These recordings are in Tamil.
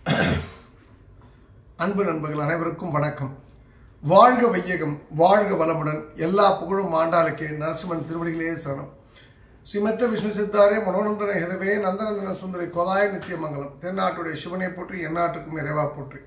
அன்பு நண்பர்கள் அனைவருக்கும் வணக்கம் வாழ்க வையகம் வாழ்க வளமுடன் எல்லா புகழும் ஆண்டாளுக்கு நரசிம்மன் திருவடிகளே சரணம் ஸ்ரீமத்த விஷ்ணு சித்தாரே மனோநந்தன ஹிதவே நந்தநந்தன சுந்தரி கொதாய நித்தியமங்கலம் தென்னாட்டுடைய சிவனை போற்றி எந்நாட்டுக்கும் இறைவா போற்றி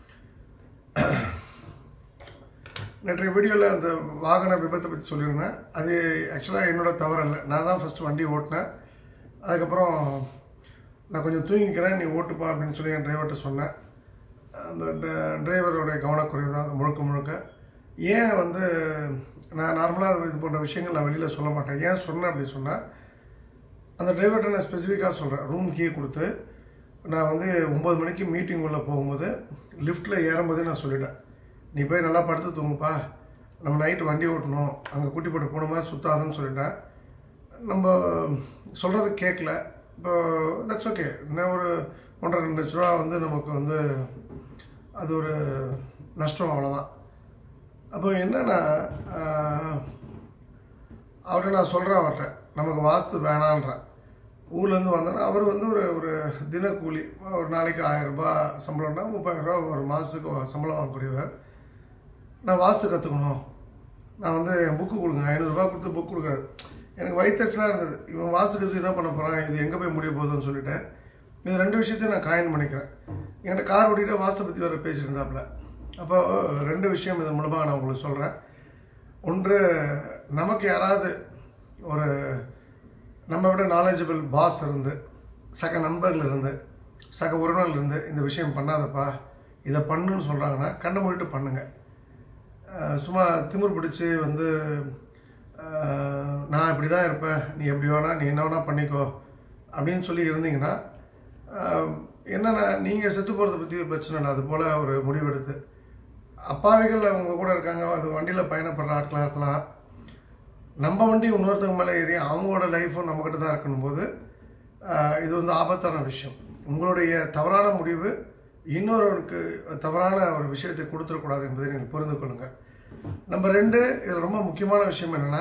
நேற்றைய வீடியோவில் அந்த வாகன விபத்தை பற்றி சொல்லியிருந்தேன் அது ஆக்சுவலாக என்னோட தவறு இல்லை நான் தான் ஃபஸ்ட்டு வண்டி ஓட்டினேன் அதுக்கப்புறம் நான் கொஞ்சம் தூங்கிக்கிறேன் நீ ஓட்டுப்பா அப்படின்னு சொல்லி என் டிரைவர்கிட்ட சொன்னேன் அந்த ட- டிரைவரோட கவனக்குறைவு தான் அது முழுக்க முழுக்க ஏன் வந்து நான் நார்மலாக இது போன்ற விஷயங்கள் நான் வெளியில் சொல்ல மாட்டேன் ஏன் சொன்னேன் அப்படி சொன்னேன் அந்த டிரைவர்கிட்ட நான் ஸ்பெசிஃபிக்காக சொல்கிறேன் ரூம் கீ கொடுத்து நான் வந்து ஒம்பது மணிக்கு மீட்டிங் உள்ள போகும்போது லிஃப்ட்டில் ஏறும்போதே நான் சொல்லிட்டேன் நீ போய் நல்லா படுத்து தூங்குப்பா நம்ம நைட்டு வண்டி ஓட்டணும் அங்கே குட்டி போட்டு போன மாதிரி சுத்தாதுன்னு சொல்லிட்டேன் நம்ம சொல்கிறது கேட்கல இப்போ தட்ஸ் ஓகே இன்னும் ஒரு ஒன்றரை ரெண்டு லட்ச ரூபா வந்து நமக்கு வந்து அது ஒரு நஷ்டம் அவ்வளோதான் அப்போ என்னன்னா ஆஹ், அவர்கிட்ட நான் சொல்கிறேன் அவர்கிட்ட நமக்கு வாஸ்து வேணான்றேன் ஊர்லேருந்து வந்தோன்னா அவர் வந்து ஒரு ஒரு தினக்கூலி ஒரு நாளைக்கு ஆயிரம் ரூபாய் சம்பளம்னா முப்பதாயிரம் ரூபா ஒரு மாதத்துக்கு சம்பளம் வாங்கக்கூடியவர் நான் வாஸ்து கற்றுக்கணும் நான் வந்து என் புக்கு கொடுங்க ஐநூறுரூவா கொடுத்து புக் கொடுக்குறாரு எனக்கு வயிற்றுச்சலாக இருந்தது இவன் வாஸ்து கற்று என்ன பண்ண போகிறான் இது எங்கே போய் முடிய போகுதுன்னு சொல்லிட்டேன் இது ரெண்டு விஷயத்தையும் நான் காயின் பண்ணிக்கிறேன் என்கிட்ட கார் ஓட்டிகிட்டு வாஸ்து பற்றி வேறு பேசிட்டு இருந்தாப்புல அப்போ ரெண்டு விஷயம் இதன் மூலமாக நான் உங்களுக்கு சொல்கிறேன் ஒன்று நமக்கு யாராவது ஒரு நம்ம விட நாலேஜபிள் பாஸ் இருந்து சக நண்பர்கள் இருந்து சக உறவினர்கள் இருந்து இந்த விஷயம் பண்ணாதப்பா இதை பண்ணுன்னு சொல்கிறாங்கன்னா கண்ணை மூடிட்டு பண்ணுங்க அஹ் சும்மா திமிர் பிடிச்சி வந்து அஹ், நான் இப்படி தான் இருப்பேன் நீ எப்படி வேணா நீ என்ன வேணா பண்ணிக்கோ அப்படின்னு சொல்லி இருந்தீங்கன்னா அஹ், என்னன்னா நீங்கள் செத்து போகிறத பற்றி பிரச்சனை இல்லை அது போல் ஒரு முடிவெடுத்து அப்பாவிகள் அவங்க கூட இருக்காங்க அது வண்டியில் பயணப்படுற ஆட்களாக இருக்கலாம் நம்ம வண்டி இன்னொருத்தவங்க மேலே ஏறி அவங்களோட லைஃப்பும் நம்மக்கிட்ட தான் இருக்கணும் போது ஆஹ், இது வந்து ஆபத்தான விஷயம் உங்களுடைய தவறான முடிவு இன்னொருவருக்கு தவறான ஒரு விஷயத்தை கொடுத்துடக்கூடாது என்பதை நீங்கள் புரிந்து கொள்ளுங்கள் நம்பர் ரெண்டு இது ரொம்ப முக்கியமான விஷயம் என்னென்னா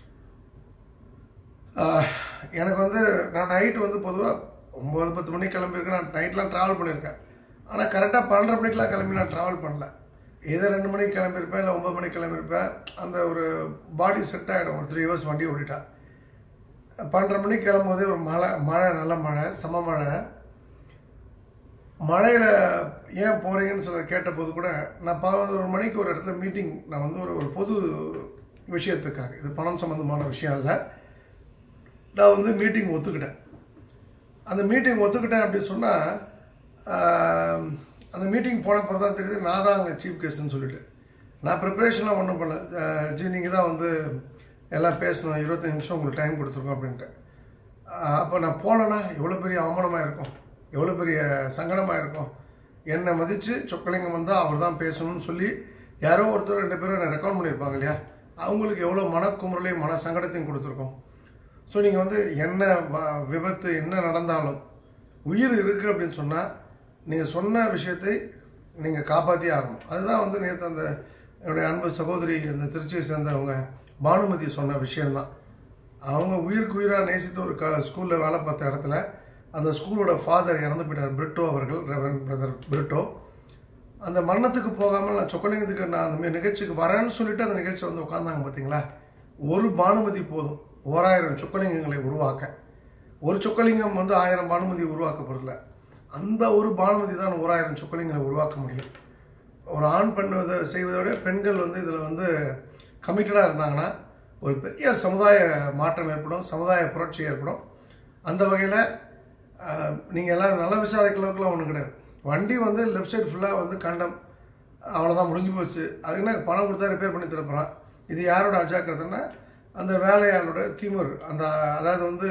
எனக்கு வந்து நான் நைட்டு வந்து பொதுவாக ஒம்பது பத்து மணிக்கு கிளம்பியிருக்கேன் நான் நைட்லாம் ட்ராவல் பண்ணியிருக்கேன் ஆனால் கரெக்டாக பன்னெண்டரை மணிக்கெலாம் கிளம்பி நான் ட்ராவல் பண்ணல ஏதோ ரெண்டு மணிக்கு கிளம்பியிருப்பேன் இல்லை ஒம்பது மணிக்கு கிளம்பியிருப்பேன் அந்த ஒரு பாடி செட் ஆகிடும் ஒரு த்ரீ ஹவர்ஸ் வண்டி ஓட்டிட்டா பன்னெண்டரை மணிக்கு கிளம்பும்போதே ஒரு மழை மழை நல்ல மழை செம மழை மழையில் ஏன் போகிறீங்கன்னு சொல்ல கேட்டபோது கூட நான் பதினோரு மணிக்கு ஒரு இடத்துல மீட்டிங் நான் வந்து ஒரு ஒரு பொது விஷயத்துக்காக இது பணம் சம்மந்தமான விஷயம் இல்லை நான் வந்து மீட்டிங் ஒத்துக்கிட்டேன் அந்த மீட்டிங் ஒத்துக்கிட்டேன் அப்படின்னு சொன்னால் அந்த மீட்டிங் போன பிறகு தான் தெரியுது நான் தான் அங்கே சீஃப் கெஸ்ட்னு சொல்லிட்டு நான் ப்ரிப்பரேஷன்லாம் ஒன்றும் பண்ணல அஹ், ஜி நீங்கள் தான் வந்து எல்லாம் பேசணும் இருபத்தஞ்சு நிமிஷம் உங்களுக்கு டைம் கொடுத்துருக்கோம் அப்படின்ட்டு அஹ், அப்போ நான் போனேன்னா எவ்வளோ பெரிய அவமானமாக இருக்கும் எவ்வளோ பெரிய சங்கடமாக இருக்கும் என்னை மதித்து சொக்கலிங்கம் வந்தால் அவர் தான் பேசணும்னு சொல்லி யாரோ ஒருத்தர் ரெண்டு பேரும் என்னை ரெக்கார்ட் பண்ணியிருப்பாங்க இல்லையா அவங்களுக்கு எவ்வளோ மனக்குமுறலையும் மன சங்கடத்தையும் கொடுத்துருக்கோம் ஸோ நீங்கள் வந்து என்ன வ- விபத்து என்ன நடந்தாலும் உயிர் இருக்குது அப்படின்னு சொன்னால் நீங்கள் சொன்ன விஷயத்தை நீங்கள் காப்பாற்றியே ஆகணும் அதுதான் வந்து நேற்று அந்த என்னுடைய அன்பு சகோதரி அந்த திருச்சியை சேர்ந்தவங்க பானுமதி சொன்ன விஷயம்தான் அவங்க உயிருக்கு உயிராக நேசித்த ஒரு க ஸ்கூலில் வேலை பார்த்த இடத்துல அந்த ஸ்கூலோட ஃபாதர் இறந்து போயிட்டார் பிரிட்டோ அவர்கள் ரெவரன் பிரதர் பிரிட்டோ அந்த மரணத்துக்கு போகாமல் நான் சொக்கலிங்கத்துக்கு நான் அந்த மாதிரி நிகழ்ச்சிக்கு வரேன்னு சொல்லிட்டு அந்த நிகழ்ச்சி வந்து உட்காந்தாங்க பார்த்தீங்களா ஒரு பானுமதி போதும் ஓராயிரம் சொக்கலிங்கங்களை உருவாக்க ஒரு சொக்கலிங்கம் வந்து ஆயிரம் பானுமதி உருவாக்கப்படல அந்த ஒரு பானுமதி தான் ஓராயிரம் சொக்கலிங்களை உருவாக்க முடியும் ஒரு ஆண் பண்ணுவதை செய்வதை விட பெண்கள் வந்து இதில் வந்து கமிட்டடாக இருந்தாங்கன்னா ஒரு பெரிய சமுதாய மாற்றம் ஏற்படும் சமுதாய புரட்சி ஏற்படும் அந்த வகையில் நீங்கள் எல்லாம் நல்லா விசாரிக்கிறதுக்குலாம் ஒன்றும் கிடையாது வண்டி வந்து லெஃப்ட் சைடு ஃபுல்லாக வந்து கண்டம் அவ்வளோதான் முடிஞ்சு போச்சு அதுக்கு என்ன பணம் கொடுத்தா ரிப்பேர் பண்ணி தரப்போகிறான் இது யாரோட அஜாக்கிரதைன்னா அந்த வேலையாளோட திமிர் அந்த அதாவது வந்து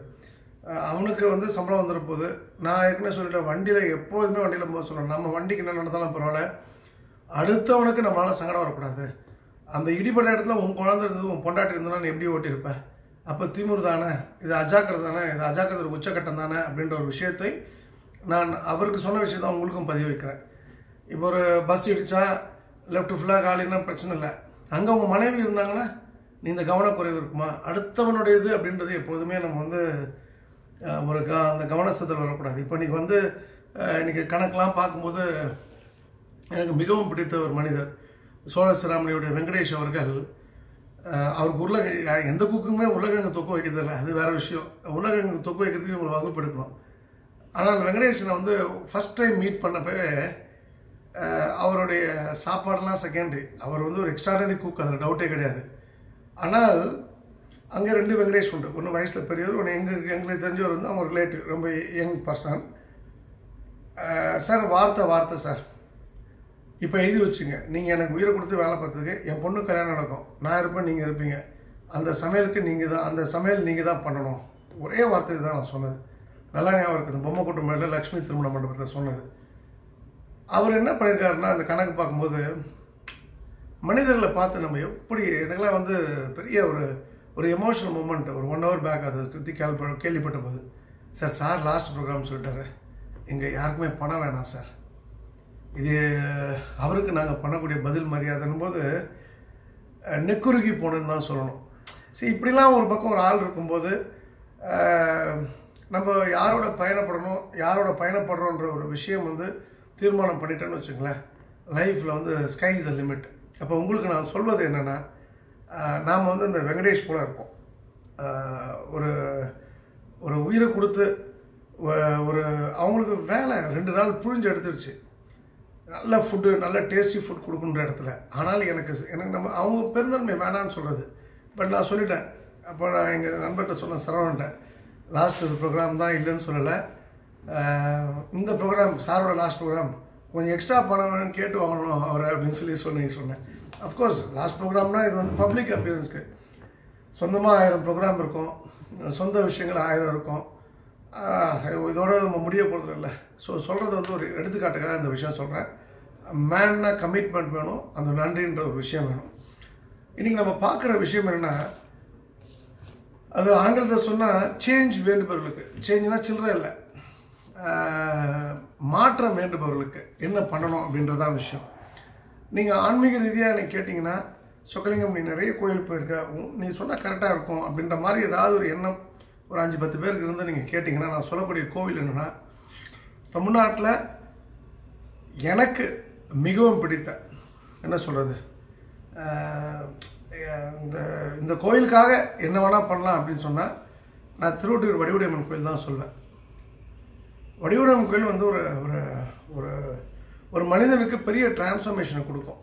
அஹ், அவனுக்கு வந்து சம்பளம் வந்துட போகுது நான் ஏற்கனவே சொல்லிட்டேன் வண்டியில் எப்போதுமே வண்டியில் போக சொல்கிறேன் நம்ம வண்டிக்கு என்ன நடந்தாலும் பரவாயில்ல அடுத்தவனுக்கு நம்மளால சங்கடம் வரக்கூடாது அந்த இடிபட்ட இடத்துல உன் குழந்தை இருந்தது உன் பொண்டாட்டி இருந்ததுனா நீ எப்படி ஓட்டியிருப்ப அப்போ திமிர் தானே இது அஜாக்கிரதை தானே இது அஜாக்கிரதை ஒரு உச்சக்கட்டம் தானே அப்படின்ற ஒரு விஷயத்தை நான் அவருக்கு சொன்ன விஷயத்தை உங்களுக்கும் பதிவு வைக்கிறேன் இப்போ ஒரு பஸ் இடிச்சா லெஃப்ட் ஃபுல்லாக காலினா பிரச்சனை இல்லை அங்கே உங்கள் மனைவி இருந்தாங்கன்னா நீ இந்த கவனக்குறைவு இருக்குமா அடுத்தவனுடையது அப்படின்றது எப்பொழுதுமே நம்ம வந்து அஹ், ஒரு க அந்த கவனசத்தில் வரக்கூடாது இப்போ நீங்கள் வந்து அஹ், இன்னைக்கு கணக்கெலாம் பார்க்கும்போது எனக்கு மிகவும் பிடித்த ஒரு மனிதர் சோழ சிராமணியுடைய வெங்கடேஷ் அவர்கள் அஹ், அவருக்கு உருளைக்கிழங்கு யா- எந்த குக்குமே உருளைக்கிழங்கு தொக்கு வைக்கிறதில்ல அது வேற விஷயம் உருளைக்கிழங்கு தொக்கு வைக்கிறதுக்கு இவங்களை வகுப்பு எடுக்கணும் ஆனால் வெங்கடேஷனை வந்து ஃபஸ்ட் டைம் மீட் பண்ணப்பவே அஹ், அவருடைய சாப்பாடெல்லாம் செகண்டரி அவர் வந்து ஒரு எக்ஸ்ட்ராடனரி குக் அதில் டவுட்டே கிடையாது ஆனால் அங்கே ரெண்டு வெங்கடேஷ் உண்டு ஒன்று வயசில் பெரியவர் ஒன்று எங்களுக்கு எங்களுக்கு தெரிஞ்சவர் வந்து அவங்க ரிலேட்டிவ் ரொம்ப யங் பர்சன் சார் வார்த்தை வார்த்தை சார் இப்போ எழுதி வச்சுங்க நீங்கள் எனக்கு உயிரை கொடுத்து வேலை பார்த்ததுக்கு என் பொண்ணு கல்யாணம் நடக்கும் நான் இருப்பேன் நீங்கள் இருப்பீங்க அந்த சமையலுக்கு நீங்கள் தான் அந்த சமையல் நீங்கள் தான் பண்ணணும் ஒரே வார்த்தை தான் நான் சொன்னது நல்லா ஞாபகம் இருக்குது இந்த பொம்மை கூட்டம் மேலே லக்ஷ்மி திருமண மண்டபத்தில் சொன்னது அவர் என்ன பண்ணியிருக்காருன்னா அந்த கணக்கு பார்க்கும்போது மனிதர்களை பார்த்து நம்ம எப்படி எனக்கெல்லாம் வந்து பெரிய ஒரு ஒரு எமோஷனல் மூமெண்ட் ஒரு ஒன் ஹவர் பேக் அது பற்றி கேள்வி கேள்விப்பட்ட போது சார் சார் லாஸ்ட் ப்ரோக்ராம் சொல்லிட்டாரு இங்கே யாருக்குமே பணம் வேணாம் சார் இது அவருக்கு நாங்கள் பண்ணக்கூடிய பதில் மரியாதைன்னும் போது அஹ், நெக்குருகி போனதுன்னு தான் சொல்லணும் சரி இப்படிலாம் ஒரு பக்கம் ஒரு ஆள் இருக்கும்போது அஹ், நம்ம யாரோட பயணப்படணும் யாரோட பயணப்படுறோன்ற ஒரு விஷயம் வந்து தீர்மானம் பண்ணிட்டேன்னு வச்சுங்களேன் லைஃப்பில் வந்து ஸ்கை இஸ் த லிமிட் அப்போ உங்களுக்கு நான் சொல்வது என்னென்னா நாம் வந்து இந்த வெங்கடேஷ் போல இருப்போம் அஹ், ஒரு ஒரு உயிரை கொடுத்து வ- ஒரு அவங்களுக்கு வேலை ரெண்டு நாள் புழிஞ்சு எடுத்துருச்சு நல்ல ஃபுட்டு நல்ல டேஸ்டி ஃபுட் கொடுக்குன்ற இடத்துல ஆனால் எனக்கு எனக்கு நம்ம அவங்க பெருந்தன்மை வேணான்னு சொல்கிறது பட் நான் சொல்லிட்டேன் அப்போ நான் எங்கள் நண்பர்கிட்ட சொன்னேன் சரவணன்ட்ட லாஸ்ட் ப்ரோக்ராம் தான் இல்லைன்னு சொல்லலை ஆஹ் இந்த ப்ரோக்ராம் சாரோட லாஸ்ட் ப்ரோக்ராம் கொஞ்சம் எக்ஸ்ட்ரா பணம் வேணும்னு கேட்டு வாங்கணும் அவரை அப்படின்னு சொல்லி சொல்லி சொன்னேன் அஃப்கோர்ஸ் லாஸ்ட் ப்ரோக்ராம்னா இது வந்து பப்ளிக் அப்பியரன்ஸ்க்கு சொந்தமாக ஆயிரம் ப்ரோக்ராம் இருக்கும் சொந்த விஷயங்கள் ஆயிரம் இருக்கும் ஆஹ் இதோட நம்ம முடிய போகிறது இல்லை ஸோ சொல்கிறது வந்து ஒரு எடுத்துக்காட்டுக்காக இந்த விஷயம் சொல்கிறேன் மேன்னா கமிட்மெண்ட் வேணும் அந்த நன்றின்ற ஒரு விஷயம் வேணும் இன்றைக்கி நம்ம பார்க்குற விஷயம் என்னென்னா அது ஆங்கிலத்தில் சொன்னால் சேஞ்ச் வேண்டுபவர்களுக்கு சேஞ்ச்னா சில்லறை இல்லை ஆஹ் மாற்றம் வேண்டுபவர்களுக்கு என்ன பண்ணணும் அப்படின்றதான் விஷயம் நீங்கள் ஆன்மீக ரீதியாக எனக்கு கேட்டிங்கன்னா சொக்கலிங்கம் நீ நிறைய கோயில் போயிருக்க உன்- நீ சொன்னால் கரெக்டாக இருக்கும் அப்படின்ற மாதிரி ஏதாவது ஒரு எண்ணம் ஒரு அஞ்சு பத்து பேருக்கு இருந்து நீங்கள் கேட்டிங்கன்னா நான் சொல்லக்கூடிய கோவில் என்னென்னா தமிழ்நாட்டில் எனக்கு மிகவும் பிடித்த என்ன சொல்கிறது இந்த இந்த கோயிலுக்காக என்ன வேணால் பண்ணலாம் அப்படின்னு சொன்னால் நான் திருவொட்டியூர் வடிவுடையம்மன் கோயில் தான் சொல்வேன் வடிவுடையம்மன் கோயில் வந்து ஒரு ஒரு ஒரு ஒரு மனிதனுக்கு பெரிய டிரான்ஸ்ஃபர்மேஷனை கொடுக்கும்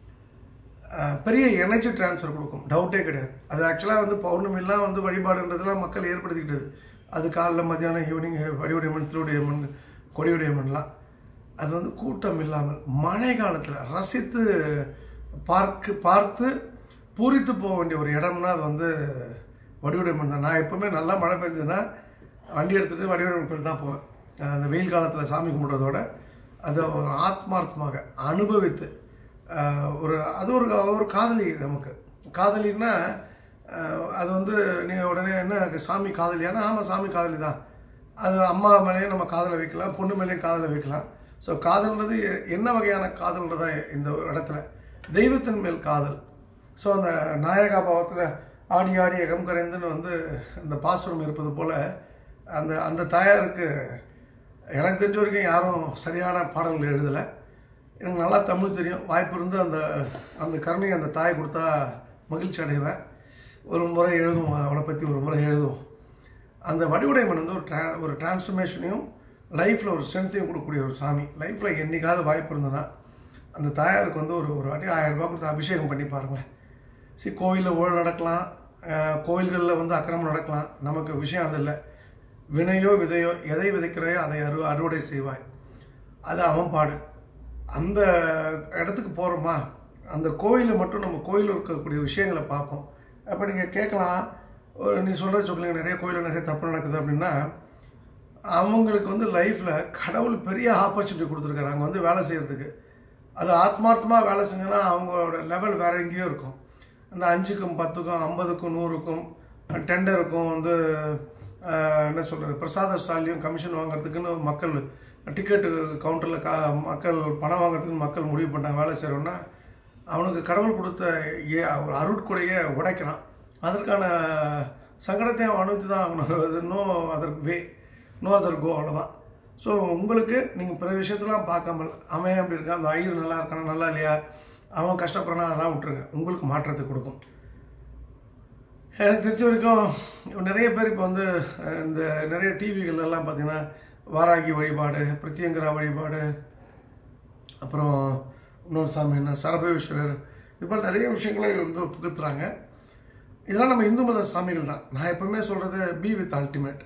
அஹ், பெரிய எனர்ஜி ட்ரான்ஸ்ஃபர் கொடுக்கும் டவுட்டே கிடையாது அது ஆக்சுவலாக வந்து பௌர்ணமிலாம் வந்து வழிபாடுன்றதெல்லாம் மக்கள் ஏற்படுத்திக்கிட்டது அது காலைல மத்தியானம் ஈவினிங் வடிவுடையம்மன் திருவுடையம்மன் கொடியுடையம்மன்லாம் அது வந்து கூட்டம் இல்லாமல் மழை காலத்தில் ரசித்து பார்க்கு பார்த்து பூரித்து போக வேண்டிய ஒரு இடம்னா அது வந்து வடிவுடையம்மன் தான் நான் எப்பவுமே நல்லா மழை பெஞ்சதுன்னா வண்டி எடுத்துகிட்டு வடிவுடையம்மன் கோயில் தான் போவேன் அஹ் அந்த வெயில் காலத்தில் சாமி கும்பிட்றதோட அதை ஒரு ஆத்மார்த்தமாக அனுபவித்து அஹ் ஒரு அது ஒரு ஒரு காதலி நமக்கு காதலின்னா அஹ் அது வந்து நீங்கள் உடனே என்ன சாமி காதலியானா ஆமாம் சாமி காதலி தான் அது அம்மா மேலேயும் நம்ம காதலை வைக்கலாம் பொண்ணு மேலேயும் காதலை வைக்கலாம் ஸோ காதல்ன்றது என்ன வகையான காதல்ன்றதா இந்த ஒரு இடத்துல தெய்வத்தின் மேல் காதல் ஸோ அந்த நாயகா பாவத்தில் ஆடி ஆடி அகம் கரைந்துன்னு வந்து இந்த பாசுரம் இருப்பது போல் அந்த அந்த தாயாருக்கு எனக்கு தெரிஞ்ச வரைக்கும் யாரும் சரியான பாடல்கள் எழுதலை எனக்கு நல்லா தமிழ் தெரியும் வாய்ப்பு இருந்து அந்த அந்த கருணை அந்த தாய் கொடுத்தா மகிழ்ச்சி அடைவேன் ஒரு முறை எழுதுவோம் அவளை பற்றி ஒரு முறை எழுதுவோம் அந்த வடிவுடைமன் வந்து ஒரு ட்ரா ஒரு டிரான்ஸ்ஃபர்மேஷனையும் லைஃப்பில் ஒரு ஸ்ட்ரென்த்தையும் கொடுக்கக்கூடிய ஒரு சாமி லைஃப்பில் என்னைக்காவது வாய்ப்பு இருந்ததுன்னா அந்த தாயாருக்கு வந்து ஒரு ஒரு வாட்டி ஆயிரம் ரூபாய் கொடுத்து அபிஷேகம் பண்ணி பாருங்களேன் சரி கோவிலில் ஊழல் நடக்கலாம் அஹ், கோயில்களில் வந்து அக்கிரமம் நடக்கலாம் நமக்கு விஷயம் அது இல்லை வினையோ விதையோ எதை விதைக்கிறாயோ அதை அறு அறுவடை செய்வாய் அது அவன் பாடு அந்த இடத்துக்கு போகிறோமா அந்த கோயிலில் மட்டும் நம்ம கோயிலில் இருக்கக்கூடிய விஷயங்களை பார்ப்போம் அப்போ நீங்கள் கேட்கலாம் ஒரு நீ சொல்கிற சொல்லுங்க நிறைய கோயிலில் நிறைய தப்பு நடக்குது அப்படின்னா அவங்களுக்கு வந்து லைஃப்பில் கடவுள் பெரிய ஆப்பர்ச்சுனிட்டி கொடுத்துருக்காரு அங்கே வந்து வேலை செய்கிறதுக்கு அது ஆத்மார்த்தமாக வேலை செஞ்சோன்னா அவங்களோட லெவல் வேற எங்கேயோ இருக்கும் அந்த அஞ்சுக்கும் பத்துக்கும் ஐம்பதுக்கும் நூறுக்கும் டெண்டருக்கும் வந்து ஆஹ், என்ன சொல்கிறது பிரசாத ஸ்டால்லையும் கமிஷன் வாங்குறதுக்குன்னு மக்கள் டிக்கெட்டு கவுண்டரில் கா மக்கள் பணம் வாங்குறதுக்கு மக்கள் முடிவு பண்ணாங்க வேலை செய்கிறோன்னா அவனுக்கு கடவுள் கொடுத்த ஏ ஒரு அருட்கொடையை உடைக்கிறான் அதற்கான சங்கடத்தை அவன் அனுபவித்து தான் ஆகணும் no other way no other go அவ்வளோதான் ஸோ உங்களுக்கு நீங்கள் பிற விஷயத்தெல்லாம் பார்க்காமல் அவன் அப்படி இருக்கான் அந்த ஐயர் நல்லா இருக்கானா நல்லா இல்லையா அவன் கஷ்டப்படுறானா அதெல்லாம் விட்டுருங்க உங்களுக்கு மாற்றத்தை கொடுக்கும் எனக்கு தெரிஞ்ச வரைக்கும் நிறைய பேர் இப்போ வந்து அஹ், இந்த நிறைய டிவிகள் எல்லாம் பார்த்தீங்கன்னா வாராகி வழிபாடு பிரத்யங்கரா வழிபாடு அப்புறம் இன்னொரு சாமி என்ன சரபேஸ்வரர் இது போல் நிறைய விஷயங்களை வந்து புகுத்துறாங்க இதெல்லாம் நம்ம இந்து மத சாமிகள் தான் நான் எப்பவுமே சொல்கிறது பி வித் அல்டிமேட்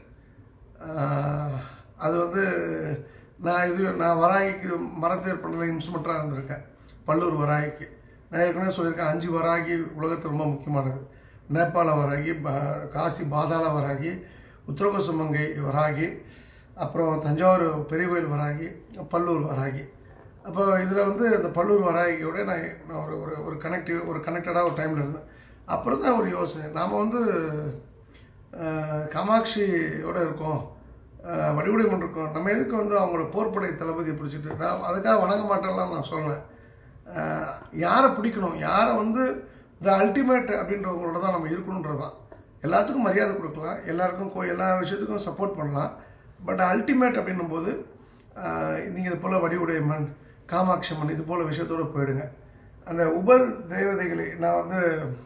அது வந்து நான் இது நான் வராகிக்கு மரத்தேர் பண்ணல இன்ஸ்ட்ருமெண்ட்டாக இருந்திருக்கேன் பல்லூர் வராகிக்கு நான் ஏற்கனவே சொல்லியிருக்கேன் அஞ்சு வராகி உலகத்தில் ரொம்ப முக்கியமானது நேபாள வராகி ப- காசி பாதாள வராகி உத்தரகோசமங்கை வராகி அப்புறம் தஞ்சாவூர் பெரிய கோயில் வராகி பல்லூர் வராகி அப்போ இதில் வந்து இந்த பல்லூர் வராகியோட நான் நான் ஒரு ஒரு ஒரு கனெக்டிவ் ஒரு கனெக்டடாக ஒரு டைமில் இருந்தேன் அப்புறம் தான் ஒரு யோசனை நாம் வந்து அஹ், காமாட்சியோட இருக்கோம் அஹ், வடிவுடைமன் இருக்கோம் நம்ம எதுக்கு வந்து அவங்களோட போர்ப்படை தளபதியை பிடிச்சிட்டு நான் அதுக்காக வணங்க மாட்டேன்லாம் நான் சொல்லலை அஹ், யாரை பிடிக்கணும் யாரை வந்து த அல்டிமேட் அப்படின்றவங்களோட தான் நம்ம இருக்கணுன்றது தான் எல்லாத்துக்கும் மரியாதை கொடுக்கலாம் எல்லாருக்கும் கோ எல்லா விஷயத்துக்கும் சப்போர்ட் பண்ணலாம் பட் அல்டிமேட் அப்படின்னும் போது நீங்கள் இது போல் வடிவுடையம்மன் காமாட்சி அம்மன் இது போல் விஷயத்தோடு போயிடுங்க அந்த உப தேவதைகளை நான் வந்து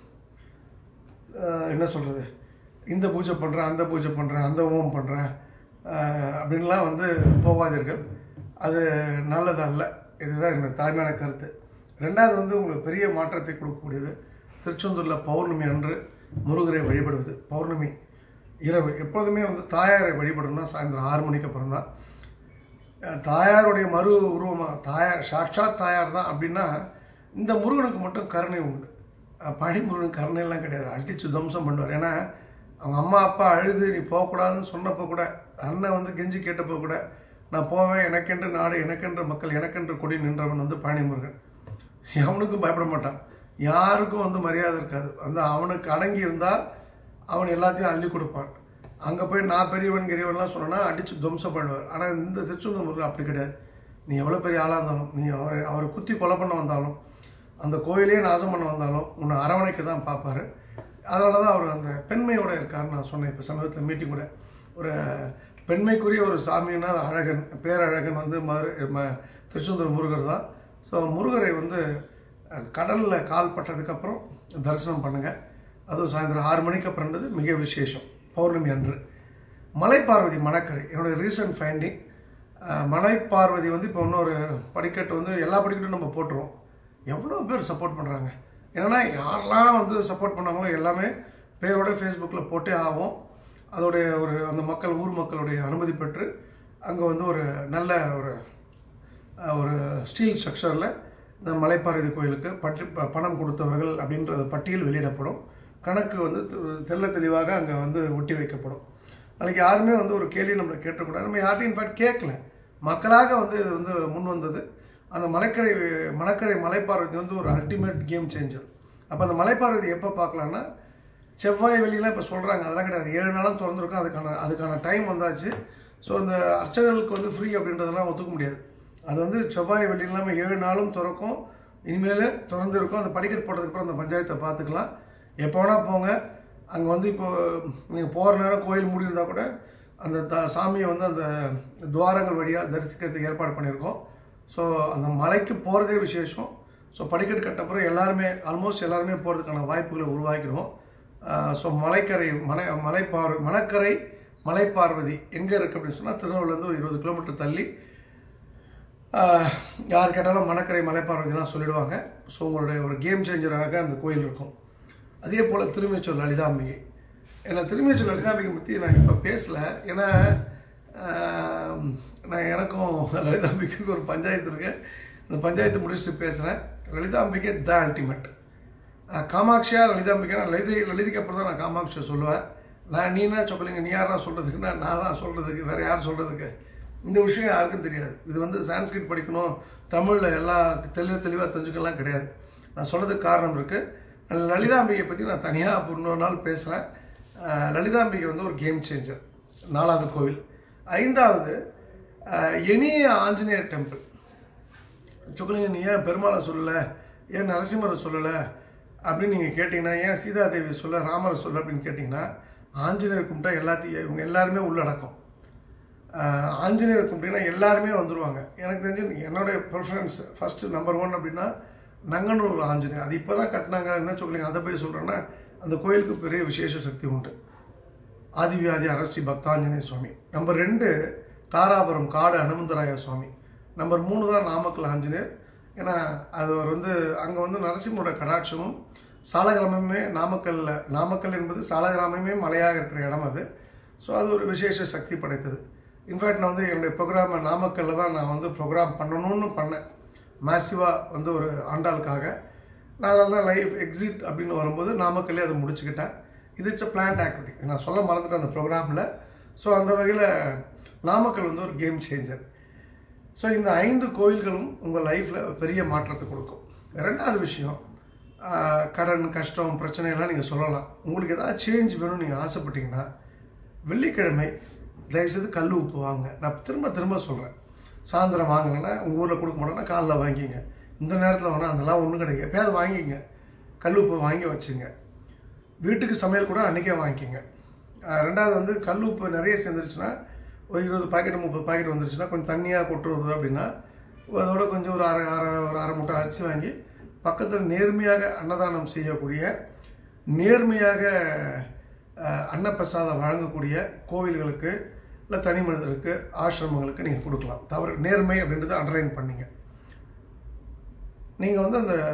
அஹ், என்ன சொல்கிறது இந்த பூஜை பண்ணுறேன் அந்த பூஜை பண்ணுறேன் அந்த ஹோமம் பண்ணுறேன் அப்படின்லாம் வந்து போகாதீர்கள் அது நல்லதல்ல இதுதான் என்னோட தாய்மையான கருத்து ரெண்டாவது வந்து உங்களுக்கு பெரிய மாற்றத்தை கொடுக்கக்கூடியது திருச்செந்தூரில் பௌர்ணமி அன்று முருகரை வழிபடுவது பௌர்ணமி இரவு எப்பொழுதுமே வந்து தாயாரை வழிபடணும்னா சாயந்தரம் ஆறு மணிக்கு அப்புறம் தான் அஹ் தாயாருடைய மறு உருவமாக தாயார் சாட்சாத் தாயார் தான் அப்படின்னா இந்த முருகனுக்கு மட்டும் கருணை உண்டு அஹ் பழனி முருகன் கருணையெல்லாம் கிடையாது அடிச்சு துவம்சம் பண்ணுவார் ஏன்னா அவங்க அம்மா அப்பா அழுது நீ போகக்கூடாதுன்னு சொன்னப்போ கூட அண்ணன் வந்து கெஞ்சி கேட்டப்போ கூட நான் போவேன் எனக்கென்று நாடு எனக்கென்று மக்கள் எனக்கென்று கொடி நின்றவன் வந்து பழனி முருகன் எவனுக்கும் பயப்பட மாட்டான் யாருக்கும் வந்து மரியாதை இருக்காது வந்து அவனுக்கு அடங்கி இருந்தால் அவன் எல்லாத்தையும் அள்ளி கொடுப்பான் அங்கே போய் நான் பெரியவன் பெரியவன்லாம் சொன்னேன்னா அடித்து துவம்சம் பண்ணுவார் ஆனால் இந்த திருச்செந்தூர் முருகன் அப்படி கிடையாது நீ எவ்வளோ பெரிய ஆளாக இருந்தாலும் நீ அவரை அவரை குத்தி கொலை பண்ண வந்தாலும் அந்த கோயிலே நாசம் பண்ண வந்தாலும் உன்னை அரவணைக்க தான் பார்ப்பாரு அதனால தான் அவர் அந்த பெண்மையோட இருக்காருன்னு நான் சொன்னேன் இப்போ சமீபத்தில் மீட்டிங் கூட ஒரு பெண்மைக்குரிய ஒரு சாமின்னா அது அழகன் பேரழகன் வந்து மறு ம- திருச்செந்தூர் முருகர் தான் ஸோ முருகரை வந்து கடலில் கால் பட்டதுக்கப்புறம் தரிசனம் பண்ணுங்கள் அதுவும் சாயந்தரம் ஆறு மணிக்கு அப்புறம்ன்றது மிக விசேஷம் பௌர்ணமி அன்று மலைப்பார்வதி மணக்கரை என்னுடைய ரீசன்ட் ஃபைண்டிங் மலைப்பார்வதி வந்து இப்போ இன்னொரு படிக்கட்டு வந்து எல்லா படிக்கட்டும் நம்ம போட்டுருவோம் எவ்வளோ பேர் சப்போர்ட் பண்ணுறாங்க என்னன்னா யாரெல்லாம் வந்து சப்போர்ட் பண்ணாங்களோ எல்லாமே பேரோட ஃபேஸ்புக்கில் போட்டே ஆகும் அதோடைய ஒரு அந்த மக்கள் ஊர் மக்களுடைய அனுமதி பெற்று அங்கே வந்து ஒரு நல்ல ஒரு அஹ், ஒரு ஸ்டீல் ஸ்ட்ரக்சரில் இந்த மலைப்பாரதி கோயிலுக்கு பற்றி ப- பணம் கொடுத்தவர்கள் அப்படின்றது பட்டியல் வெளியிடப்படும் கணக்கு வந்து தெ- தெள்ள தெளிவாக அங்கே வந்து ஒட்டி வைக்கப்படும் நாளைக்கு யாருமே வந்து ஒரு கேள்வி நம்மளை கேட்டக்கூடாது நம்ம யார்ட்டையும் இன்ஃபேக்ட் கேட்கல மக்களாக வந்து இது வந்து முன் வந்தது அந்த மலைக்கரை மலைக்கரை மலைப்பார்வதி வந்து ஒரு அல்டிமேட் கேம் சேஞ்சர் அப்போ அந்த மலைப்பார்வதி எப்போ பார்க்கலான்னா செவ்வாய் வெளியெல்லாம் இப்போ சொல்கிறாங்க அதெல்லாம் கிடையாது ஏழு நாளும் திறந்துருக்கும் அதுக்கான அதுக்கான டைம் வந்தாச்சு ஸோ அந்த அர்ச்சகர்களுக்கு வந்து ஃப்ரீ அப்படின்றதெல்லாம் ஒத்துக்க முடியாது அது வந்து செவ்வாய் வெள்ளி இல்லாமல் ஏழு நாளும் திறக்கும் இனிமேல் திறந்து இருக்கும் அந்த படிக்கட்டு போட்டதுக்கப்புறம் அந்த பஞ்சாயத்தை பார்த்துக்கலாம் எப்போ வேணால் போங்க அங்கே வந்து இப்போ நீங்கள் போகிற நேரம் கோயில் மூடி இருந்தால் கூட அந்த த சாமியை வந்து அந்த துவாரங்கள் வழியாக தரிசிக்கிறதுக்கு ஏற்பாடு பண்ணியிருக்கோம் ஸோ அந்த மலைக்கு போகிறதே விசேஷம் ஸோ படிக்கட்டு கட்டப்புறம் எல்லாருமே ஆல்மோஸ்ட் எல்லாருமே போகிறதுக்கான வாய்ப்புகளை உருவாக்கிடுவோம் ஸோ மலைக்கரை மலை மலைப்பார் மணக்கரை மலைப்பார்வதி எங்கே இருக்குது அப்படின்னு சொன்னால் திருநெல்வேலிருந்து ஒரு இருபது கிலோமீட்டர் தள்ளி ஆஹ், யார் கேட்டாலும் மணக்கரை மலைப்பார்வதிலாம் சொல்லிடுவாங்க ஸோ உங்களுடைய ஒரு கேம் சேஞ்சராக அந்த கோயில் இருக்கும் அதே போல் திருமைச்சூர் லலிதாம்பிகை ஏன்னா திருமைச்சூர் லலிதாம்பிகை பற்றி நான் இப்போ பேசலை ஏன்னா ஆஹ், நான் எனக்கும் லலிதாம்பிகைக்கும் ஒரு பஞ்சாயத்து இருக்கு அந்த பஞ்சாயத்து முடிச்சுட்டு பேசுகிறேன் லலிதாம்பிகை த அல்டிமேட் காமாட்சியா லலிதாம்பிகை நான் லலிதை லலிதைக்கு அப்புறம் தான் நான் காமாட்சியை சொல்லுவேன் நான் நீ என்ன சொல்லுங்க நீ யாரா சொல்கிறதுக்குன்னா நான் தான் சொல்கிறதுக்கு வேறு யார் சொல்கிறதுக்கு இந்த விஷயம் யாருக்கும் தெரியாது இது வந்து சான்ஸ்கிரிட் படிக்கணும் தமிழில் எல்லாம் தெளிவு தெளிவாக தெரிஞ்சுக்கலாம் கிடையாது நான் சொல்கிறதுக்கு காரணம் இருக்குது லலிதாம்பிகை பற்றி நான் தனியாக அப்போ இன்னொரு நாள் பேசுகிறேன் லலிதாம்பிகை வந்து ஒரு கேம் சேஞ்சர் நாலாவது கோவில் ஐந்தாவது அஹ், எனிய ஆஞ்சநேயர் டெம்பிள் சுக்கலிங்க நீ ஏன் பெருமாளை சொல்லலை ஏன் நரசிம்மரை சொல்லலை அப்படின்னு நீங்கள் கேட்டிங்கன்னா ஏன் சீதாதேவி சொல்ல ராமரை சொல்ல அப்படின்னு கேட்டிங்கன்னா ஆஞ்சநேயர் கும்பிட்டா எல்லாத்தையும் இவங்க எல்லாருமே உள்ளடக்கம் ஆஹ், ஆஞ்சநேயர் கும்பிட்டீங்கன்னா எல்லாருமே வந்துடுவாங்க எனக்கு தெரிஞ்சு என்னுடைய ப்ரிஃபரன்ஸ் ஃபஸ்ட்டு நம்பர் ஒன் அப்படின்னா நங்கனூர் ஆஞ்சநேயர் அது இப்போ தான் கட்டினாங்க என்ன சொல்லுங்க அதை போய் சொல்கிறேன்னா அந்த கோயிலுக்கு பெரிய விசேஷ சக்தி உண்டு ஆதிவியாதி அரசி பக்தாஞ்சநேய சுவாமி நம்பர் ரெண்டு தாராபுரம் காடு அனுமந்தராய சுவாமி நம்பர் மூணு தான் நாமக்கல் ஆஞ்சநேயர் ஏன்னா அது ஒரு வந்து அங்கே வந்து நரசிம்மோட கடாட்சமும் சாலகிராமமே நாமக்கல்ல நாமக்கல் என்பது சாலகிராமமே மலையாக இருக்கிற இடம் அது ஸோ அது ஒரு விசேஷ சக்தி படைத்தது இன்ஃபேக்ட் நான் வந்து என்னுடைய ப்ரோக்ராமை நாமக்கல்ல தான் நான் வந்து ப்ரோக்ராம் பண்ணணும்னு பண்ணேன் மேசிவாக வந்து ஒரு ஆண்டாளுக்காக நான் அதனால தான் லைஃப் எக்ஸிட் அப்படின்னு வரும்போது நாமக்கல்லே அதை முடிச்சுக்கிட்டேன் இது இட்ஸ் அ பிளான்ட் ஆக்டிவிட்டி நான் சொல்ல மறந்துட்டேன் அந்த ப்ரோக்ராமில் ஸோ அந்த வகையில் நாமக்கல் வந்து ஒரு கேம் சேஞ்சர் ஸோ இந்த ஐந்து கோயில்களும் உங்கள் லைஃப்பில் பெரிய மாற்றத்தை கொடுக்கும் ரெண்டாவது விஷயம் ஆஹ், கடன் கஷ்டம் பிரச்சனையெல்லாம் நீங்கள் சொல்லலாம் உங்களுக்கு ஏதாவது சேஞ்ச் வேணும்னு நீங்கள் ஆசைப்பட்டீங்கன்னா வெள்ளிக்கிழமை தயவுசெய்து கல் உப்பு வாங்க நான் திரும்ப திரும்ப சொல்கிறேன் சாயந்தரம் வாங்கினேன்னா உங்கள் ஊரில் கொடுக்க மாட்டோன்னா காலைல வாங்கிங்க இந்த நேரத்தில் வேணால் அதெல்லாம் ஒன்றும் கிடையாது எப்பயாவது வாங்கிங்க கல் உப்பு வாங்கி வச்சுங்க வீட்டுக்கு சமையல் கூட அன்றைக்கே வாங்கிக்கோங்க ஆஹ் ரெண்டாவது வந்து கல் உப்பு நிறைய சேர்ந்துருச்சுன்னா ஒரு இருபது பாக்கெட் முப்பது பாக்கெட் வந்துருச்சுன்னா கொஞ்சம் தண்ணியாக கொட்டுறது அப்படின்னா அதோட கொஞ்சம் ஒரு அரை அரை ஒரு அரை மூட்டை அரிசி வாங்கி பக்கத்தில் நேர்மையாக அன்னதானம் செய்யக்கூடிய நேர்மையாக ஆஹ், அன்னப்பிரசாதம் வழங்கக்கூடிய கோவில்களுக்கு இல்லை தனி மனிதருக்கு ஆசிரமங்களுக்கு நீங்கள் கொடுக்கலாம் தவறு நேர்மை அப்படின்றத அண்டர்லைன் பண்ணீங்க நீங்கள் வந்து அந்த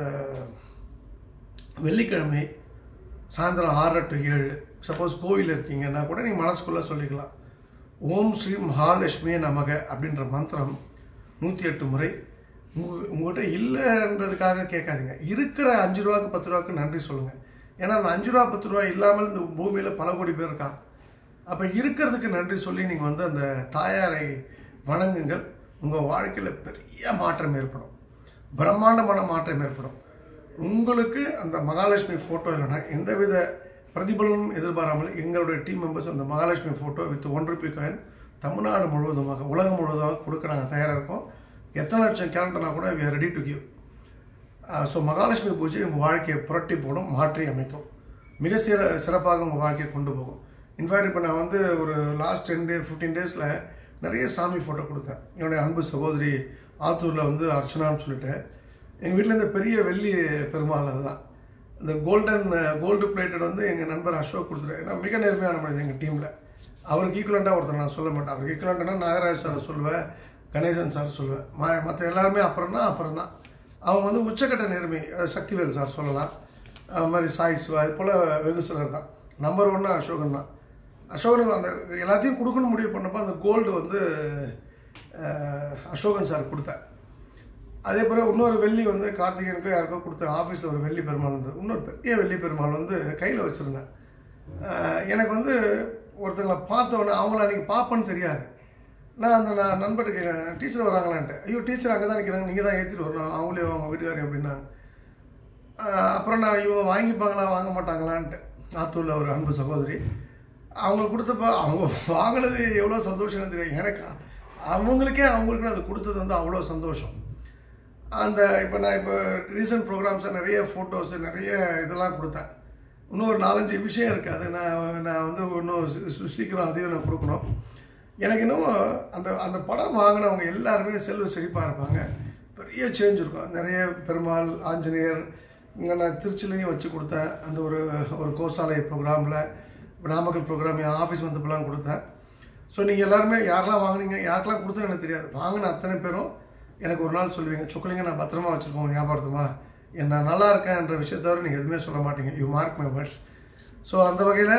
வெள்ளிக்கிழமை சாயந்தரம் ஆறு டு ஏழு சப்போஸ் கோவில் இருக்கீங்கன்னா கூட நீங்கள் மனசுக்குள்ளே சொல்லிக்கலாம் ஓம் ஸ்ரீ மகாலட்சுமியே நமக அப்படின்ற மந்திரம் நூற்றி எட்டு முறை உங்க உங்கள்கிட்ட இல்லைன்றதுக்காக கேட்காதீங்க இருக்கிற அஞ்சு ரூபாய்க்கு பத்து ரூபாய்க்கு நன்றி சொல்லுங்கள் ஏன்னா அந்த அஞ்சு ரூபா பத்து ரூபா இல்லாமல் இந்த பூமியில் பல கோடி பேர் இருக்காங்க அப்போ இருக்கிறதுக்கு நன்றி சொல்லி நீங்கள் வந்து அந்த தாயாரை வணங்குங்கள் உங்கள் வாழ்க்கையில் பெரிய மாற்றம் ஏற்படும் பிரம்மாண்டமான மாற்றம் ஏற்படும் உங்களுக்கு அந்த மகாலட்சுமி ஃபோட்டோ இல்லைன்னா எந்தவித பிரதிபலனும் எதிர்பாராமல் எங்களுடைய டீம் மெம்பர்ஸ் அந்த Mahalakshmi photo with one rupee coin Tamil Nadu முழுவதுமாக உலகம் முழுவதுமாக கொடுக்க நாங்கள் தயாராக இருக்கோம் எத்தனை லட்சம் கேலண்டர்னா கூட we are ready to give so Mahalakshmi பூஜை உங்கள் வாழ்க்கையை புரட்டி போடும் மாற்றி அமைக்கும் மிக சிற சிறப்பாக உங்கள் வாழ்க்கையை கொண்டு போகும் இன்ஃபேக்ட் இப்போ நான் வந்து ஒரு லாஸ்ட் டென் டே ஃபிஃப்டீன் டேஸில் நிறைய சாமி ஃபோட்டோ கொடுத்தேன் என்னுடைய அன்பு சகோதரி ஆத்தூரில் வந்து அர்ச்சனான்னு சொல்லிட்டு எங்கள் வீட்டில் இந்த பெரிய வெள்ளி பெருமாள் அதுதான் இந்த கோல்டன் கோல்டு பிளேட்டட் வந்து எங்கள் நண்பர் அசோக் கொடுத்துரு ஏன்னா மிக நேர்மையான மனிதன் எங்கள் டீமில் அவருக்கு ஈக்குவலண்ட்டாக ஒருத்தர் நான் சொல்ல மாட்டேன் அவருக்கு ஈக்குவலண்ட்னா நாகராஜ் சார் சொல்லுவேன் கணேசன் சார் சொல்லுவேன் ம மற்ற எல்லாருமே அப்புறம் தான் அப்புறம் தான் அவங்க வந்து உச்சக்கட்ட நேர்மை அஹ் சக்திவேல் சார் சொல்லலாம் அது மாதிரி சாய் சிவா இது போல் வெகு சிலர் தான் நம்பர் ஒன்று அசோகன் தான் அசோகனுக்கு அந்த எல்லாத்தையும் கொடுக்கணும் முடிவு பண்ணப்போ அந்த கோல்டு வந்து அஹ், அசோகன் சார் கொடுத்தேன் அதே போல் இன்னொரு வெள்ளி வந்து கார்த்திகேயனுக்கோ யாருக்கோ கொடுத்த ஆஃபீஸில் ஒரு வெள்ளி பெருமாள் வந்து இன்னொரு பெரிய வெள்ளி பெருமாள் வந்து கையில் வச்சுருந்தேன் அஹ், எனக்கு வந்து ஒருத்தங்களை பார்த்தவொன்னே அவங்கள அன்றைக்கி பார்ப்பேன்னு தெரியாது நான் அந்த நான் நண்பர்கிட்ட கேட்குறேன் டீச்சர் வராங்களான்ட்டு ஐயோ டீச்சர் அங்கே தான் நிற்கிறாங்க நீங்கள் தான் ஏற்றிட்டு வரணும் அவங்களே அவங்க வீட்டுக்காரங்க அப்படின்னா ஆஹ் அப்புறம் நான் இவங்க வாங்கிப்பாங்களா வாங்க மாட்டாங்களான்ட்டு ஆத்தூரில் ஒரு அன்பு சகோதரி அவங்க கொடுத்தப்ப அவங்க வாங்கினது எவ்வளோ சந்தோஷம்னு தெரியும் எனக்கு அவங்களுக்கே அவங்களுக்குன்னு அது கொடுத்தது வந்து அவ்வளோ சந்தோஷம் அந்த இப்போ நான் இப்போ ரீசன்ட் ப்ரோக்ராம்ஸை நிறைய ஃபோட்டோஸ் நிறைய இதெல்லாம் கொடுத்தேன் இன்னும் ஒரு நாலஞ்சு விஷயம் இருக்குது அது நான் நான் வந்து இன்னும் சி- சி- சீக்கிரம் அதையும் நான் கொடுக்கணும் எனக்கு இன்னும் அந்த அந்த படம் வாங்கினவங்க எல்லாருமே செல்வ செழிப்பாக இருப்பாங்க பெரிய சேஞ்ச் இருக்கும் நிறைய பெருமாள் ஆஞ்சநேயர் இங்கே நான் திருச்சிலையும் வச்சு கொடுத்தேன் அந்த ஒரு ஒரு கோசாலை ப்ரோக்ராமில் நாமக்கல் ப்ரோக்ராம் என் ஆஃபீஸ் வந்தப்பெல்லாம் கொடுத்தேன் ஸோ நீங்கள் எல்லாருமே யாரெல்லாம் வாங்குனீங்க யாருக்கெல்லாம் கொடுத்தேன்னு எனக்கு தெரியாது வாங்கின அத்தனை பேரும் எனக்கு ஒரு நாள் சொல்லுவீங்க சொக்கலிங்க நான் பத்திரமா வச்சுருக்கோம் ஞாபகத்துமா என் நான் நல்லா இருக்கேன்ற விஷயத்த தவிர நீங்கள் எதுவுமே சொல்ல மாட்டீங்க you mark my words so அந்த வகையில்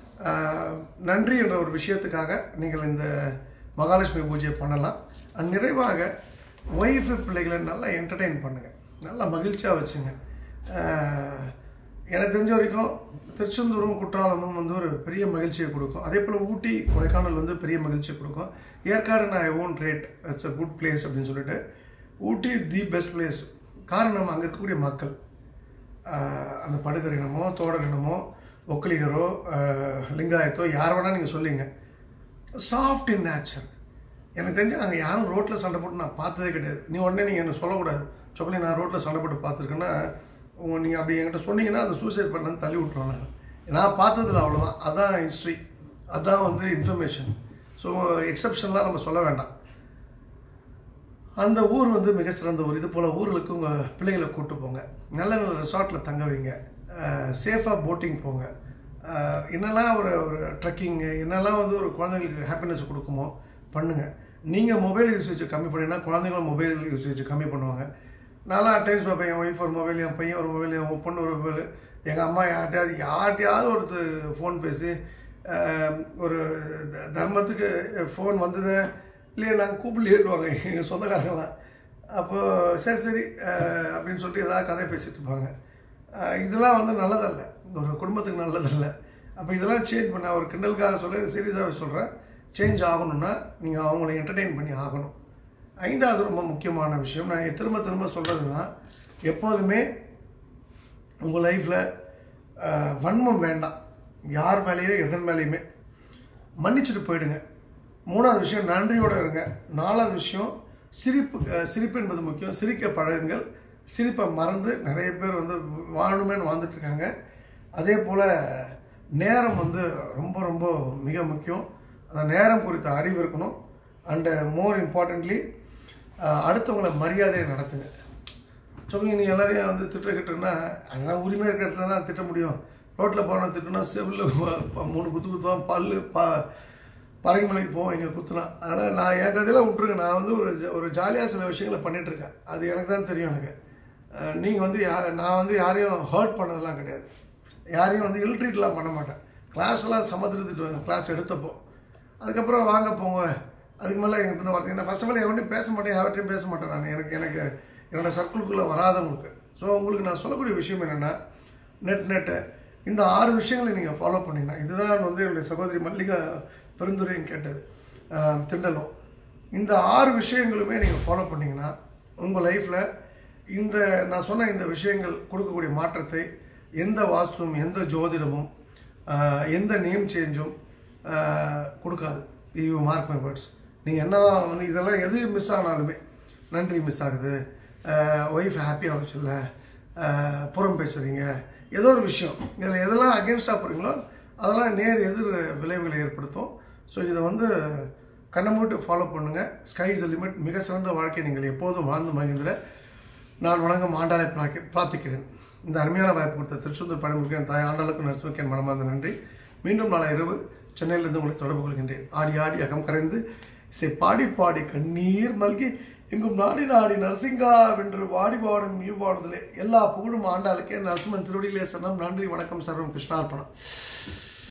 நன்றி என்ற ஒரு விஷயத்துக்காக நீங்கள் இந்த மகாலட்சுமி பூஜையை பண்ணலாம் அண்ட் நிறைவாக ஒய்ஃபு பிள்ளைகளை நல்லா என்டர்டெயின் பண்ணுங்கள் நல்லா மகிழ்ச்சியாக வச்சுங்க ஆஹ், எனக்கு தெரிஞ்ச வரைக்கும் திருச்செந்தூரும் குற்றாலமும் வந்து ஒரு பெரிய மகிழ்ச்சியை கொடுக்கும் அதே போல் ஊட்டி கொடைக்கானல் வந்து பெரிய மகிழ்ச்சியை கொடுக்கும் ஏற்காடு நான் I own rate it's a good place அப்படின்னு சொல்லிட்டு ஊட்டி தி பெஸ்ட் பிளேஸ் காரணம் அங்கே இருக்கக்கூடிய மக்கள் ஆஹ் அந்த படுகர் இனமோ தோடர் இனமோ ஒக்கலிகரோ ஆஹ் லிங்காயத்தோ யார் வேணால் நீங்கள் சொல்லிங்க சாஃப்ட் இன் நேச்சர் எனக்கு தெரிஞ்சு அங்கே யாரும் ரோட்டில் சண்டை போட்டு நான் பார்த்ததே கிடையாது நீ உடனே நீங்கள் என்ன சொல்லக்கூடாது சொல்லி நான் ரோட்டில் சண்டை போட்டு பார்த்துருக்கேன்னா நீங்கள் அப்படி என்கிட்ட சொன்னீங்கன்னா அதை சூசைட் பண்ணு தள்ளி விட்ருவேன் நான் நான் பார்த்ததில்ல அவ்வளோதான் அதான் ஹிஸ்ட்ரி அதான் வந்து இன்ஃபர்மேஷன் ஸோ எக்ஸப்ஷன்லாம் நம்ம சொல்ல வேண்டாம் அந்த ஊர் வந்து மிக சிறந்த ஊர் இது போல் ஊர்களுக்கு உங்கள் பிள்ளைகளை கூட்டு போங்க நல்ல நல்ல ரிசார்ட்டில் தங்க வைங்க சேஃபாக போட்டிங் போங்க அஹ், என்னெல்லாம் ஒரு ஒரு ட்ரெக்கிங்கு என்னெல்லாம் வந்து ஒரு குழந்தைங்களுக்கு ஹாப்பினஸ் கொடுக்குமோ பண்ணுங்கள் நீங்கள் மொபைல் யூசேஜ் கம்மி பண்ணினா குழந்தைங்களும் மொபைல் யூசேஜ் கம்மி பண்ணுவாங்க நான்லாம் டைம்ஸ் பார்ப்பேன் என் ஒய்ஃப் ஒரு மொபைல் என் பையன் ஒரு மொபைல் என் பொண்ணு ஒரு மொபைல் எங்கள் அம்மா யார்கிட்டயாவது யார்கிட்டயாவது ஒருத்தர் ஃபோன் பேசி அஹ், ஒரு த- தர்மத்துக்கு ஃபோன் வந்தது இல்லையே நாங்கள் கூப்பிடலேடுவாங்க எங்கள் சொந்தக்காரங்களாம் அப்போது சரி சரி அஹ், அப்படின்னு சொல்லிட்டு ஏதாவது கதை பேசிட்டு இருப்பாங்க அஹ், இதெல்லாம் வந்து நல்லதல்ல ஒரு குடும்பத்துக்கு நல்லதல்ல அப்போ இதெல்லாம் சேஞ்ச் பண்ண ஒரு கிண்டலுக்காக சொல்ல சீரியஸாகவே சொல்கிறேன் சேஞ்ச் ஆகணும்னா நீங்கள் அவங்கள என்டர்டெயின் பண்ணி ஆகணும் ஐந்தாவது ரொம்ப முக்கியமான விஷயம் நான் திரும்ப திரும்ப சொல்கிறது தான் எப்போதுமே உங்கள் லைஃப்பில் வன்மம் வேண்டாம் யார் மேலேயோ எதன் மேலேயுமே மன்னிச்சுட்டு போயிடுங்க மூணாவது விஷயம் நன்றியோடு இருங்க நாலாவது விஷயம் சிரிப்பு அஹ், சிரிப்பு என்பது முக்கியம் சிரிக்க பழகுங்கள் சிரிப்பை மறந்து நிறைய பேர் வந்து வாழணுமேனு வாழ்ந்துட்டு இருக்காங்க அதே போல் நேரம் வந்து ரொம்ப ரொம்ப மிக முக்கியம் அந்த நேரம் குறித்த அறிவு இருக்கணும் அண்டு மோர் இம்பார்ட்டன்ட்லி அடுத்தவங்களை மரியாதையை நடத்துங்க சொல்லி நீ எல்லாரையும் வந்து திட்டுக்கிட்டுனா அதெல்லாம் உரிமை இருக்கிற இடத்துல தான் திட்ட முடியும் ரோட்டில் போகிறோம் திட்டுனா செவில் மூணு குத்து குத்துவான் பல்லு ப பறவைமலைக்கு போவோம் இங்கே குத்துனா அதனால் நான் என் கதையெல்லாம் விட்ருங்க நான் வந்து ஒரு ஜ- ஒரு ஜாலியாக சில விஷயங்களை பண்ணிட்டு இருக்கேன் அது எனக்கு தான் தெரியும் எனக்கு நீங்கள் வந்து யா நான் வந்து யாரையும் ஹர்ட் பண்ணதெல்லாம் கிடையாது யாரையும் வந்து இல்ட்ரீட்லாம் பண்ண மாட்டேன் கிளாஸ்லாம் சமத்துட்டு கிளாஸ் எடுத்தப்போ அதுக்கப்புறம் வாங்க போங்க அதுக்கு மேலே எங்கிட்ட இருந்து வார்த்தை நான் ஃபர்ஸ்ட் ஆஃப் ஆல் எவன்ட்டையும் பேச மாட்டேன் யார்ட்டையும் பேச மாட்டேன் நான் எனக்கு எனக்கு என்னோட சர்க்கிள்குள்ளே வராதவங்களுக்கு ஸோ உங்களுக்கு நான் சொல்லக்கூடிய விஷயம் என்னென்னா நெட் நெட்டு இந்த ஆறு விஷயங்களை நீங்கள் ஃபாலோ பண்ணீங்கன்னா இதுதான் வந்து என்னுடைய சகோதரி மல்லிகா பெருந்துரையும் கேட்டது ஆஹ், திண்டலும் இந்த ஆறு விஷயங்களுமே நீங்கள் ஃபாலோ பண்ணீங்கன்னா உங்கள் லைஃப்பில் இந்த நான் சொன்ன இந்த விஷயங்கள் கொடுக்கக்கூடிய மாற்றத்தை எந்த வாஸ்துவும் எந்த ஜோதிடமும் ஆஹ், எந்த நேம் சேஞ்சும் கொடுக்காது யூ மார்க் மை வேர்ட்ஸ் நீங்கள் என்ன வந்து இதெல்லாம் எது மிஸ் ஆனாலுமே நன்றி மிஸ் ஆகுது ஒய்ஃப் ஹாப்பியாக வச்சுல்ல புறம் பேசுகிறீங்க ஏதோ ஒரு விஷயம் இதில் எதெல்லாம் அகேன்ஸ்டாக போகிறீங்களோ அதெல்லாம் நேர் எதிர் விளைவுகளை ஏற்படுத்தும் ஸோ இதை வந்து கண்ணை மூட்டு ஃபாலோ பண்ணுங்கள் ஸ்கைஸ் லிமிட் மிக சிறந்த வாழ்க்கை நீங்கள் எப்போதும் வாழ்ந்து மகிழ்ந்திட நான் வணங்கும் ஆண்டாளை பிராக்கி- பிரார்த்திக்கிறேன் இந்த அருமையான வாய்ப்பு கொடுத்த திருச்செந்தூர் பழமுருகன் தாய் ஆண்டாளுக்கு நரசிம்மக்கன் மனமார்ந்த நன்றி மீண்டும் நாளை இரவு சென்னையிலிருந்து உங்களை தொடர்பு கொள்கின்றேன் ஆடி ஆடி அகம் கரைந்து இசை பாடி பாடி கண்ணீர் மல்கி எங்கும் நாடி நாடி நரசிங்கா வென்று வாடி பாடும் இவ்வாடுதலே எல்லா புகழும் ஆண்டாளுக்கே நரசிம்மன் திருவடியிலே சரணம் நன்றி வணக்கம் சர்வம் கிருஷ்ணார்ப்பணம்